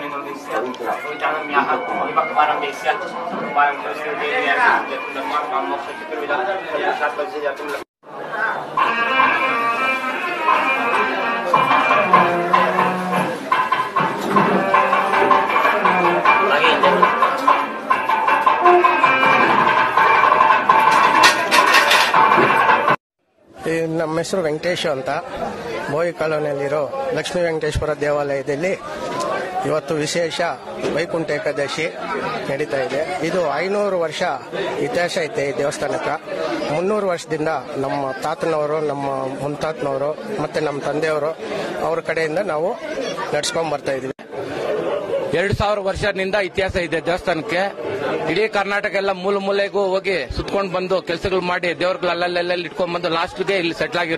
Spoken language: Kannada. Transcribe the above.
Indonesia, Ucapan Miaha, Ibak Barang Desa, Barang Terus Dunia, Jatuh Lemah, Kamu Syukur Widah, Saat Bajaj Jatuh Lemah. Lagi ini. ಈ ನಮ್ಮ ಹೆಸರು ವೆಂಕಟೇಶ್ ಅಂತ ಬೋಯಿ ಕಾಲೋನಿಯಲ್ಲಿರೋ ಲಕ್ಷ್ಮೀ ವೆಂಕಟೇಶ್ವರ ದೇವಾಲಯದಲ್ಲಿ ಇವತ್ತು ವಿಶೇಷ ವೈಕುಂಠ ಏಕಾದಶಿ ನಡೀತಾ ಇದೆ ಇದು ಐನೂರು ವರ್ಷ ಇತಿಹಾಸ ಐತೆ ಈ ದೇವಸ್ಥಾನಕ್ಕೆ ಮುನ್ನೂರು ವರ್ಷದಿಂದ ನಮ್ಮ ತಾತನವರು ನಮ್ಮ ಮುನ್ತಾತನವರು ಮತ್ತೆ ನಮ್ಮ ತಂದೆಯವರು ಅವ್ರ ಕಡೆಯಿಂದ ನಾವು ನಡ್ಸ್ಕೊಂಡ್ ಬರ್ತಾ ಇದೀವಿ ಎರಡು ಸಾವಿರ ವರ್ಷದಿಂದ ಇತಿಹಾಸ ಇದೆ ದೇವಸ್ಥಾನಕ್ಕೆ ಇಡೀ ಕರ್ನಾಟಕ ಎಲ್ಲ ಮೂಲ ಮೂಲೆಗೂ ಹೋಗಿ ಸುತ್ಕೊಂಡು ಬಂದು ಕೆಲಸಗಳು ಮಾಡಿ ದೇವ್ರಗಳು ಅಲ್ಲಲ್ಲೆಲ್ಲ ಇಟ್ಕೊಂಡ್ ಬಂದು ಲಾಸ್ಟ್ಗೆ ಇಲ್ಲಿ ಸೆಟ್ಲ್ ಆಗಿ